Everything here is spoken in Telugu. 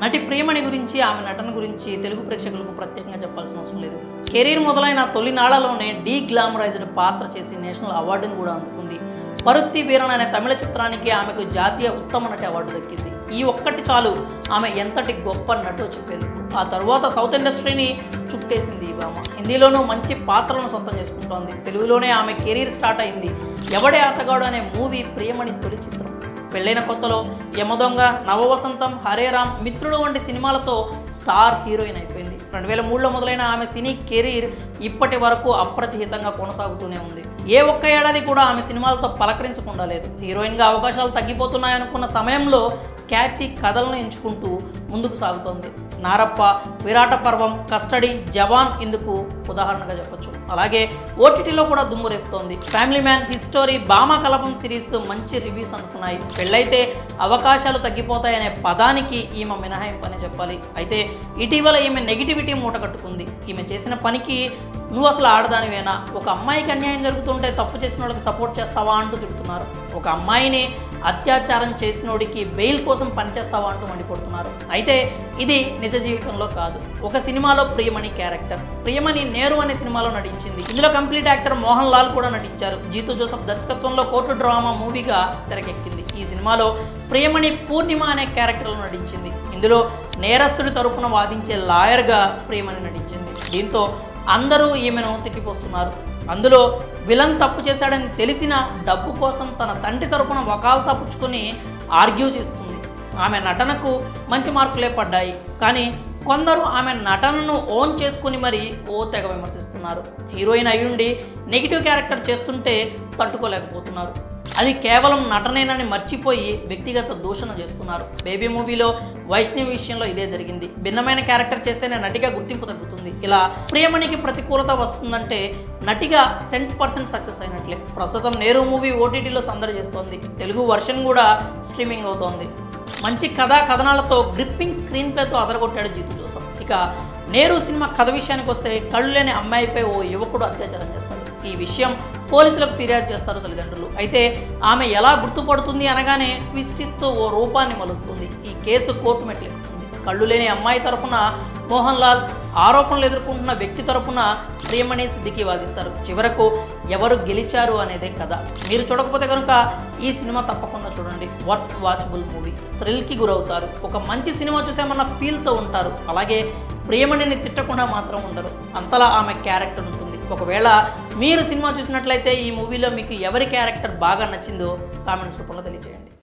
నటి ప్రియమణి గురించి ఆమె నటన గురించి తెలుగు ప్రేక్షకులకు ప్రత్యేకంగా చెప్పాల్సిన అవసరం లేదు కెరీర్ మొదలైన తొలినాళ్లలోనే డీ గ్లామరైజ్డ్ పాత్ర చేసి నేషనల్ అవార్డును కూడా అందుకుంది పరుత్తి వీరణ అనే తమిళ చిత్రానికి ఆమెకు జాతీయ ఉత్తమ నటి అవార్డు దక్కింది ఈ ఒక్కటి చాలు ఆమె ఎంతటి గొప్ప నటో చెప్పేందుకు ఆ తర్వాత సౌత్ ఇండస్ట్రీని చుట్టేసింది ఈ భామ హిందీలోనూ మంచి పాత్రలను సొంతం చేసుకుంటోంది తెలుగులోనే ఆమె కెరీర్ స్టార్ట్ అయింది ఎవడే ఆతగాడు అనే మూవీ ప్రియమణి తొలి చిత్రం పెళ్ళైన కొత్తలో యమదొంగ నవవసంతం హరే రామ్ మిత్రుడు వంటి సినిమాలతో స్టార్ హీరోయిన్ అయిపోయింది రెండు వేల మూడులో మొదలైన ఆమె సినీ కెరీర్ ఇప్పటి వరకు అప్రతిహితంగా కొనసాగుతూనే ఉంది ఏ ఒక్క ఏడాది కూడా ఆమె సినిమాలతో పలకరించకుండా లేదు హీరోయిన్గా అవకాశాలు తగ్గిపోతున్నాయనుకున్న సమయంలో క్యాచీ కథలను ఎంచుకుంటూ ముందుకు సాగుతోంది నారప్ప విరాట పర్వం కస్టడీ జవాన్ ఇందుకు ఉదాహరణగా చెప్పొచ్చు అలాగే ఓటీటీలో కూడా దుమ్ము రేపుతోంది ఫ్యామిలీ మ్యాన్ హిస్టరీ బామా కలపం సిరీస్ మంచి రివ్యూస్ అందుకున్నాయి పెళ్ళైతే అవకాశాలు తగ్గిపోతాయనే పదానికి ఈమె మినహాయింపు అనే చెప్పాలి అయితే ఇటీవల ఈమె నెగిటివిటీ మూట కట్టుకుంది ఈమె చేసిన పనికి నువ్వు అసలు ఆడదానివేనా ఒక అమ్మాయికి అన్యాయం జరుగుతుంటే తప్పు చేసిన వాళ్ళకి సపోర్ట్ చేస్తావా అంటూ తిడుతున్నారు ఒక అమ్మాయిని అత్యాచారం చేసినోడికి బెయిల్ కోసం పనిచేస్తావా అంటూ మండిపడుతున్నారు అయితే ఇది నిజ జీవితంలో కాదు ఒక సినిమాలో ప్రియమణి క్యారెక్టర్ ప్రియమణి నేరు అనే సినిమాలో నటించింది ఇందులో కంప్లీట్ యాక్టర్ మోహన్ లాల్ కూడా నటించారు జీతు జోసఫ్ దర్శకత్వంలో కోర్టు డ్రామా మూవీగా తెరకెక్కింది ఈ సినిమాలో ప్రియమణి పూర్ణిమ అనే క్యారెక్టర్లో నటించింది ఇందులో నేరస్తుడి తరపున వాదించే లాయర్గా ప్రియమణి నటించింది దీంతో అందరూ ఈమెను తిట్టిపోస్తున్నారు అందులో విలన్ తప్పు చేశాడని తెలిసిన డబ్బు కోసం తన తండ్రి తరపున వకాల్తా పుచ్చుకొని ఆర్గ్యూ చేస్తుంది ఆమె నటనకు మంచి మార్కులే పడ్డాయి కానీ కొందరు ఆమె నటనను ఓన్ చేసుకుని మరి ఓ తెగ విమర్శిస్తున్నారు హీరోయిన్ అయ్యుండి నెగిటివ్ క్యారెక్టర్ చేస్తుంటే తట్టుకోలేకపోతున్నారు అది కేవలం నటనేనని మర్చిపోయి వ్యక్తిగత దూషణ చేస్తున్నారు బేబీ మూవీలో వైష్ణవి విషయంలో ఇదే జరిగింది భిన్నమైన క్యారెక్టర్ చేస్తేనే నటిగా గుర్తింపు తగ్గుతుంది ఇలా ప్రియమణికి ప్రతికూలత వస్తుందంటే నటిగా సెంట్ పర్సెంట్ సక్సెస్ అయినట్లే ప్రస్తుతం నేరు మూవీ ఓటీటీలో సందడి చేస్తోంది తెలుగు వర్షన్ కూడా స్ట్రీమింగ్ అవుతోంది మంచి కథా కథనాలతో గ్రిప్పింగ్ స్క్రీన్ ప్లేతో అదరగొట్టాడు జీతు జోసఫ్ ఇక నేరు సినిమా కథ విషయానికి వస్తే కళ్ళు లేని అమ్మాయిపై ఓ యువకుడు అత్యాచారం చేస్తాడు ఈ విషయం పోలీసులకు ఫిర్యాదు చేస్తారు తల్లిదండ్రులు అయితే ఆమె ఎలా గుర్తుపడుతుంది అనగానే ట్విస్ట్ ఇస్తూ ఓ రూపాన్ని మలుస్తుంది ఈ కేసు కోర్టు మెట్లెక్కుతుంది కళ్ళు లేని అమ్మాయి తరపున మోహన్ లాల్ ఆరోపణలు ఎదుర్కొంటున్న వ్యక్తి తరపున ప్రియమణి సిద్దికి వాదిస్తారు చివరకు ఎవరు గెలిచారు అనేదే కథ మీరు చూడకపోతే కనుక ఈ సినిమా తప్పకుండా చూడండి వర్త్ వాచబుల్ మూవీ థ్రిల్కి గురవుతారు ఒక మంచి సినిమా చూసామన్న ఫీల్తో ఉంటారు అలాగే ప్రియమణిని తిట్టకుండా మాత్రం ఉండరు అంతలా ఆమె క్యారెక్టర్ ఉంటుంది ఒకవేళ మీరు సినిమా చూసినట్లయితే ఈ మూవీలో మీకు ఎవరి క్యారెక్టర్ బాగా నచ్చిందో కామెంట్స్ రూపంలో తెలియజేయండి